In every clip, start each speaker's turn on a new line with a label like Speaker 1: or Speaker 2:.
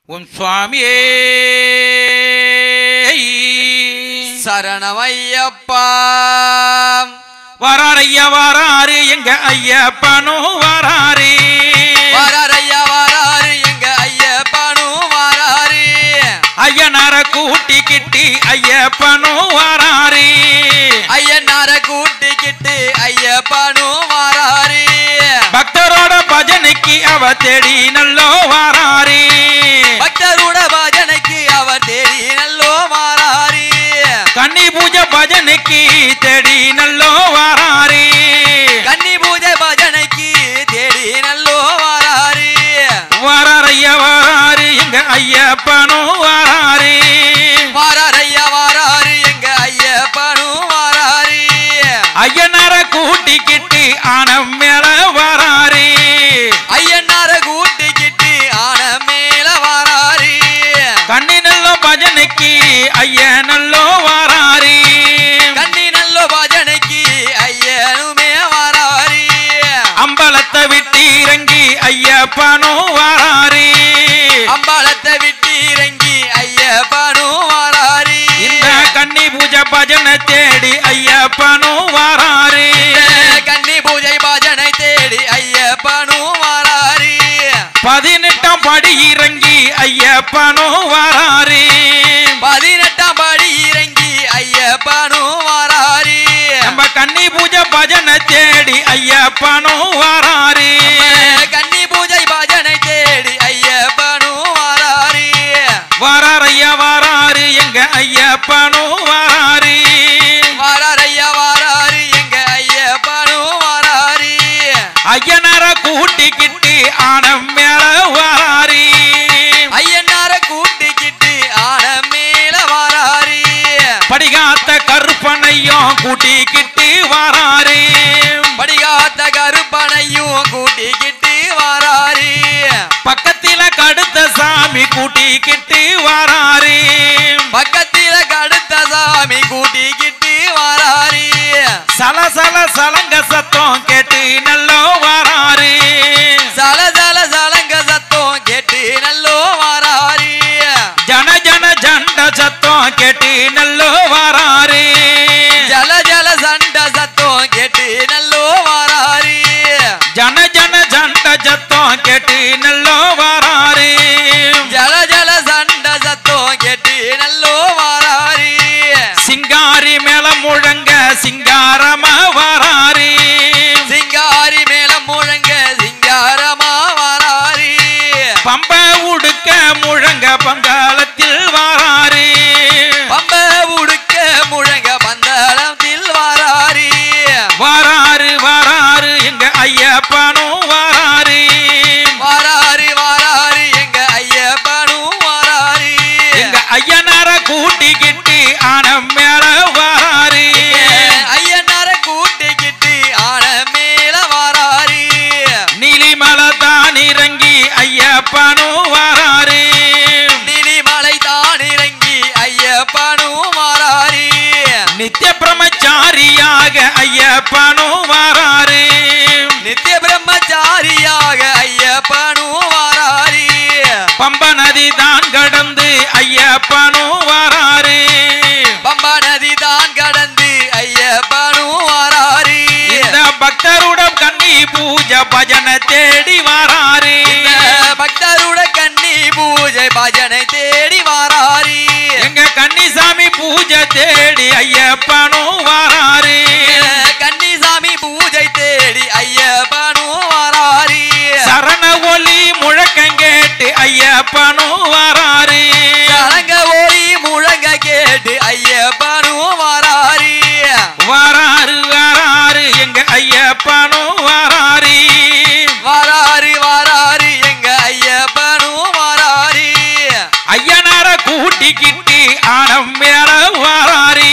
Speaker 1: உன் சுவாமியே
Speaker 2: சரணமையப்பா
Speaker 1: வராரையா வராரு எங்க ஐயப்பனும் வராரு
Speaker 2: வராரையா வராரு எங்க ஐயப்பனும் வராரு
Speaker 1: ஐயனார கூட்டிக்கிட்டு ஐயப்பனும் வராரு
Speaker 2: ஐயனார கூட்டிக்கிட்டு ஐயப்பனும் வராரு
Speaker 1: பக்தரோட பஜனைக்கு அவ தேடி நல்லோ வராரு
Speaker 2: பக்தருட பஜனைக்கு அவர் தேடி நல்லோ வராரு
Speaker 1: கன்னி பூஜை பஜனைக்கு தேடி நல்லோ வராரு
Speaker 2: கன்னி பூஜை பஜனைக்கு தேடி நல்லோ வராரு
Speaker 1: வராரையா வராரு எங்க ஐயப்பனும் வராரு
Speaker 2: வராரையா வராரு எங்க ஐயப்பனும் வராரு
Speaker 1: ஐயனார கூட்டிக்கிட்டு ஆனம் மேல வராரு
Speaker 2: ஐயனார கூட்டிக்கிட்டு ஆன மேல வராரு
Speaker 1: கண்ணி நல்ல பஜனைக்கு ஐய நல்லோ வராரு
Speaker 2: கண்ணி நல்ல பஜனைக்கு ஐயனுமே வராரு
Speaker 1: அம்பலத்தை விட்டு இறங்கி ஐயப்பனும் வராரு
Speaker 2: அம்பாளத்தை விட்டு இறங்கி ஐயப்பனும் வராரு
Speaker 1: இந்த கன்னி பூஜை பஜனை தேடி ஐயப்பனும் வராரு
Speaker 2: கன்னி பூஜை பஜனை தேடி ஐயப்பனும் வராரு
Speaker 1: பதினெட்டாம் படி இறங்கி ஐயப்பனும் வராரு
Speaker 2: பதினெட்டாம் படி இறங்கி ஐயப்பனும் வராரு
Speaker 1: நம்ம கன்னி பூஜை பஜனை தேடி ஐயப்பனும் வராரு
Speaker 2: கன்னி பூஜை பஜனை தேடி ஐயப்பனும் வராரு
Speaker 1: வராரையா வராரு எங்க ஐயப்பனும் வராரு
Speaker 2: வராரையா வராரு எங்க ஐயப்பனும் வராரு
Speaker 1: ஐயனார கூட்டிக்கிட்டு ஆனம் மேல வராரு
Speaker 2: ஐயனார கூட்டிக்கிட்டு ஆன மேல வராரு
Speaker 1: படிகாத்த கருப்பனையும் கூட்டிக்கிட்டு வராரு
Speaker 2: படிகாத்த கருப்பனையும் கூட்டிக்கிட்டு வராரு
Speaker 1: பக்கத்தில கடுத்த சாமி கூட்டிக்கிட்டு வராரு
Speaker 2: பக்கத்தில கடுத்த சாமி கூட்டிக்கிட்டு வராரு
Speaker 1: சல சல சலங்க சத்தம் கேட்டு நல்லோ வராரு
Speaker 2: சல சல சலங்க சத்தம் கேட்டு நல்லோ வராரு
Speaker 1: ஜன ஜன ஜண்ட சத்தம் கேட்டு நல்லோ வராரு
Speaker 2: ஜல ஜல சண்ட சத்தம் கேட்டு நல்லோ வராரு
Speaker 1: ஜன ஜன ஜண்ட சத்தம் கேட்டு நல்லோ வராரு
Speaker 2: ஜல ஜல சண்ட சத்தம் கேட்டு நல்லோ வராரு
Speaker 1: சிங்காரி மேல முழங்க சிங்காரமா வராரு
Speaker 2: சிங்காரி மேல முழங்க சிங்காரமா வராரு
Speaker 1: பம்ப உடுக்க முழங்க பங்காளத்தில் வராரு
Speaker 2: பம்ப உடுக்க முழங்க பந்தளத்தில் வராரு
Speaker 1: வராரு வராரு எங்க ஐயப்பனும் வராரு
Speaker 2: வராரு வராரு எங்க ஐயப்பனும் வராரு
Speaker 1: எங்க ஐயனார கூட்டிக்கிட்டு ஆனம் மேல வராரு
Speaker 2: ஐயனார கூட்டிக்கிட்டு ஆன மேல வராரு
Speaker 1: நீலிமலை தான் இறங்கி ஐயப்பனும் வராரு
Speaker 2: நீலிமலை தான் இறங்கி ஐயப்பனும் வராரு
Speaker 1: நித்திய பிரம்மச்சாரியாக ஐயப்பனும் வராரு
Speaker 2: நித்திய பிரம்மச்சாரியாக ஐயப்பனும் வராரு
Speaker 1: பம்ப நதி தான் கடந்து ஐயப்பனும் வராரு
Speaker 2: பம்பா நதி தான் கடந்து ஐயப்பனும் வராரு
Speaker 1: இந்த பக்தருடன் கண்ணி பூஜை பஜனை தேடி வராரு
Speaker 2: இந்த பக்தருட கன்னி பூஜை பஜனை தேடி வராரு
Speaker 1: எங்க கன்னிசாமி பூஜை தேடி ஐயப்பனும் வராரு
Speaker 2: கன்னிசாமி பூஜை தேடி ஐயப்பனும் வராரு
Speaker 1: சரண ஒலி முழக்கம் கேட்டு ஐயப்பனும் வராரு
Speaker 2: சலங்க ஓடி முழங்க கேட்டு ஐயப்பனும் வராரு
Speaker 1: வராரு வராரு எங்க ஐயப்பனும் வராரு
Speaker 2: வராரு வராரு எங்க ஐயப்பனும் வராரு
Speaker 1: ஐயனார கூட்டிக்கிட்டு ஆனம் மேல வராரு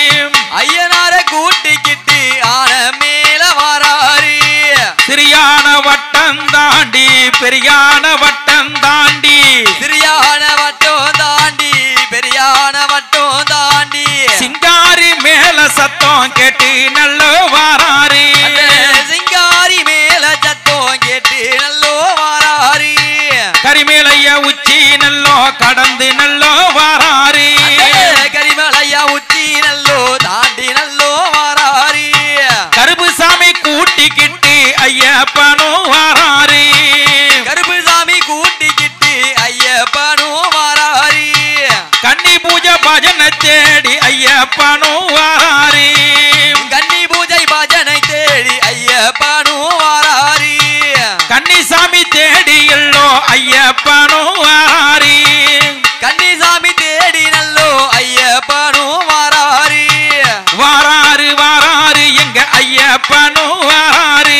Speaker 2: ஐயனார கூட்டிக்கிட்டு ஆன மேல வராரு
Speaker 1: சிறியான வட்டம் தாண்டி பெரியான வட்டம் தாண்டி
Speaker 2: சிறியான வட்டம் தாண்டி பெரியான வட்டம் தாண்டி
Speaker 1: சிங்காரி மேல சத்தம் கேட்டு நல்ல வராரு
Speaker 2: அந்த சிங்காரி மேல சத்தம் கேட்டு நல்லோ வராரு
Speaker 1: கரிமேலைய உச்சி நல்லோ கடந்து நல்லோ வாராரு
Speaker 2: கரிமலையா உச்சி நல்லோ தாண்டி நல்லோ வாராரி
Speaker 1: கருப்புசாமி கூட்டிக்கிட்டு ஐயப்பனும் வாராரு
Speaker 2: கருப்புசாமி கூட்டிக்கிட்டு ஐயப்பனும் வாராரி
Speaker 1: கன்னி பூஜை பஜனை தேடி ஐயப்பனும் வாராரு
Speaker 2: கன்னி பூஜை பஜனை தேடி ஐயப்பனும் வாராரி
Speaker 1: கன்னிசாமி தேடி எல்லோ ஐயப்பனும் வாராரு
Speaker 2: கன்னிசாமி தேடி நல்லோ ஐயப்பனும் வாராரி
Speaker 1: வாராரு வாராரு எங்க ஐயப்பனும் வாராரு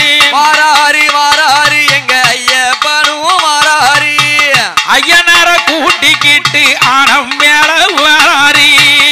Speaker 2: வாராரி வாராரி எங்க ஐயப்பனும் வாராரி
Speaker 1: ஐயனார கூட்டிக்கிட்டு ஆனம் மேல வாராரு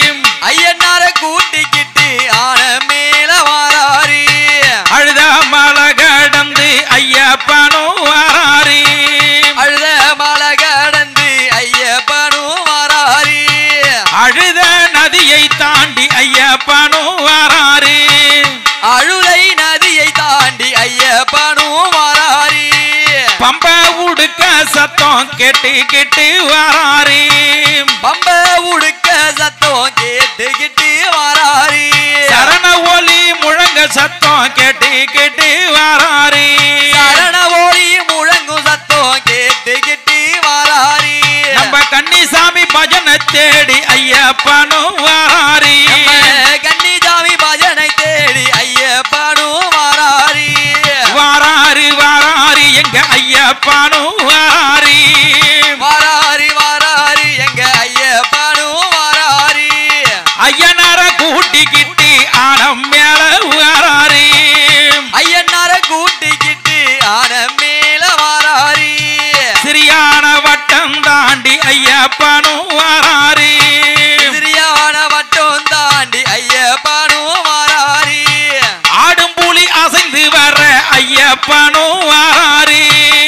Speaker 2: ஐயனார கூட்டிக்கிட்டு ஆன மேல வாராரி
Speaker 1: அழுத மலை கடந்து ஐயப்பனும் வாராரு
Speaker 2: அழுத மலை கடந்து ஐயப்பனும் வாராரி
Speaker 1: அழுத நதியை தாண்டி ஐயப்பனும் வாராரு
Speaker 2: அழுதை நதியை தாண்டி ஐயப்பனும் வாராரி
Speaker 1: பம்ப உடுக்க சத்தம் கேட்டு கேட்டு வாராரு
Speaker 2: பம்ப உடுக்க சத்தம் கேட்டுக்கிட்டு வாராரி
Speaker 1: சரண ஒலி முழங்க சத்தம் கேட்டு கேட்டு வாராரு
Speaker 2: சரண ஓடி முழங்கும் சத்தம் கேட்டுக்கிட்டு வாராரி
Speaker 1: நம்ம கன்னிசாமி பஜனை தேடி ஐயப்பனும் வாராரு
Speaker 2: நம்ம கன்னிசாமி பஜனை தேடி ஐயப்பனும் வாராரி
Speaker 1: வாராரு வாராரு எங்க ஐயப்பனும் வாராரு
Speaker 2: வாராரி வாராரி எங்க ஐயப்பனும் வாராரி
Speaker 1: ஐயனார கூட்டிக்கிட்டு ஆனம் மேல வாராரு
Speaker 2: ஐயனார கூட்டிக்கிட்டு ஆன மேல வாராரி
Speaker 1: சிறியான வட்டம் தாண்டி ஐயப்பனும் வாராரு
Speaker 2: சிறியான வட்டம் தாண்டி ஐயப்பனும் வாராரி
Speaker 1: ஆடும் புலி அசைந்து வர ஐயப்பனும் வாராரு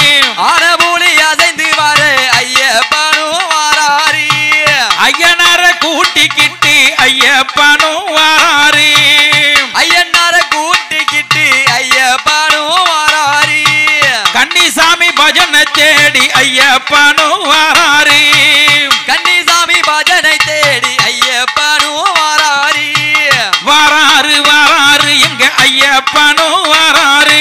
Speaker 2: ஆனபூலி அசைந்து வர ஐயப்பனும் வாராரி
Speaker 1: ஐயனார கூட்டிக்கிட்டு ஐயப்பனும் வாராரு
Speaker 2: ஐயனார கூட்டிக்கிட்டு ஐயப்பனும் வாராரி
Speaker 1: கன்னிசாமி பஜனை தேடி ஐயப்பனும் வாராரு
Speaker 2: கன்னிசாமி பஜனை தேடி ஐயப்பனும் வாராரி
Speaker 1: வாராரு வாராரு எங்க ஐயப்பனும் வாராரு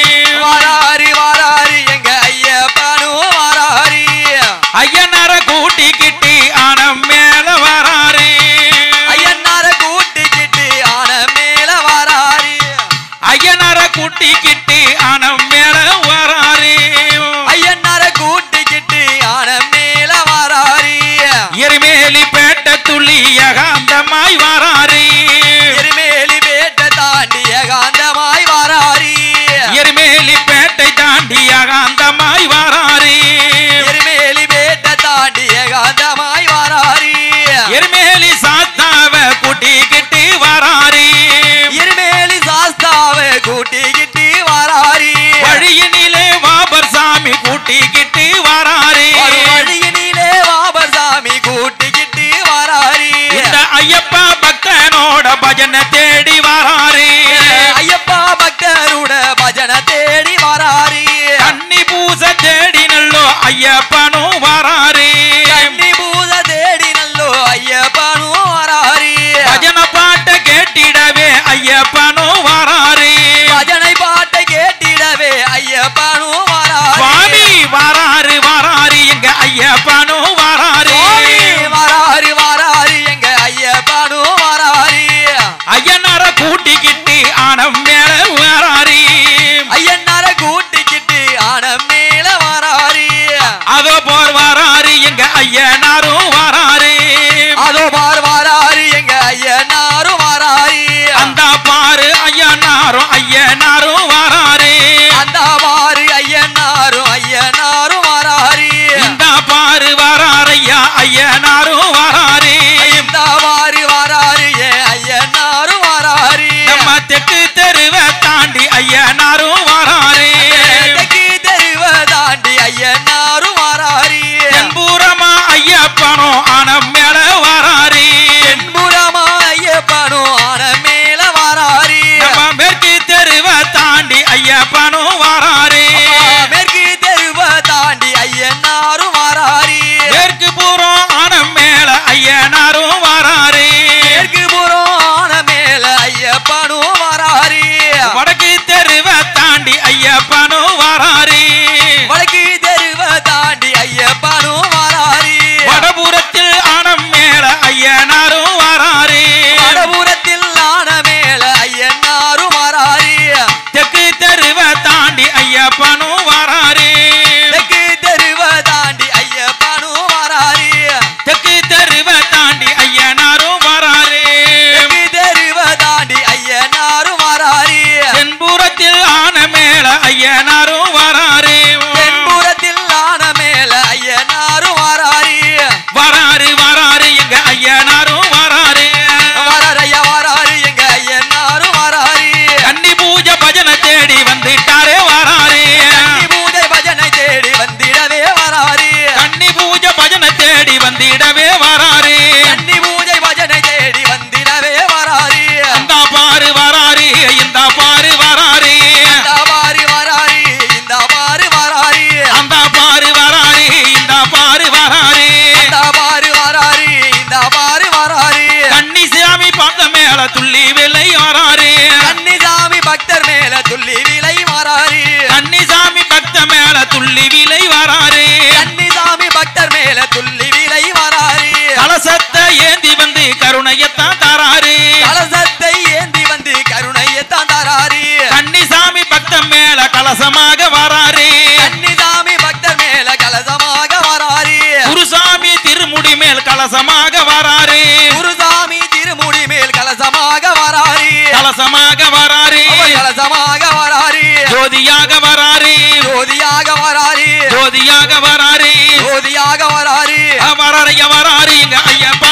Speaker 2: வாராரி வாராரி எங்க ஐயப்பனும் வாராரி
Speaker 1: ஐயனார கூட்டிக்கிட்டு ஆனம் மேல வாராரு
Speaker 2: ஐயனார கூட்டிக்கிட்டு ஆன மேல வாராரி
Speaker 1: ஐயனார கூட்டிக்கிட்டு ஆனம் மேல வாராரு
Speaker 2: ஐயனார கூட்டிக்கிட்டு ஆன மேல வாராரி
Speaker 1: எரிமேலி பேட்ட துள்ளி ஏகாந்தமாய் வாராரு
Speaker 2: எருமேலி பேட்ட தாண்டி ஏகாந்தமாய் வாராரி
Speaker 1: எரிமேலி பேட்டை தாண்டி ஏகாந்தமாய் வாராரு
Speaker 2: எருமேலி பேட்ட தாண்டி ஏகாந்தமாய் வாராரி
Speaker 1: எரிமேலி சாத்தாவ கூட்டிக்கிட்டு வாராரு
Speaker 2: எருமேலி சாஸ்தாவை கூட்டிக்கிட்டு வாராரி
Speaker 1: வழியினிலே வாபர் சாமி கூட்டிக்கிட்டு வாராரு
Speaker 2: ஒரு வழியினிலே வாபர் சாமி கூட்டிக்கிட்டு வாராரி
Speaker 1: இந்த ஐயப்பா பக்தனோட பஜனை தேடி வாராரு
Speaker 2: ஐயப்பா பக்தருட பஜனை தேடி வாராரி
Speaker 1: கன்னி பூச தேடி நல்லோ ஐயப்பனும் வாராரு
Speaker 2: கன்னி பூத தேடி நல்லோ ஐயப்பனும் வாராரி
Speaker 1: பஜனை பாட்ட கேட்டிடவே ஐயப்பனும் வாராரு
Speaker 2: பஜனை பாட்டை கேட்டிடவே ஐயப்பனும் வாராரி
Speaker 1: சுவாமி வாராரு வாராரு எங்க ஐயப்பனும் வாராரு
Speaker 2: சுவாமி வாராரி வாராரி எங்க ஐயப்பனும் வாராரி
Speaker 1: ஐயனார கூட்டிக்கிட்டு ஆனம் மேல வாராரு
Speaker 2: ஐயனார கூட்டிக்கிட்டு ஆன மேல வாராரி
Speaker 1: அதோ போ ஜோதியாக வராரு
Speaker 2: ஜோதியாக வராரு
Speaker 1: வராரு வராரு எங்க ஐயப்ப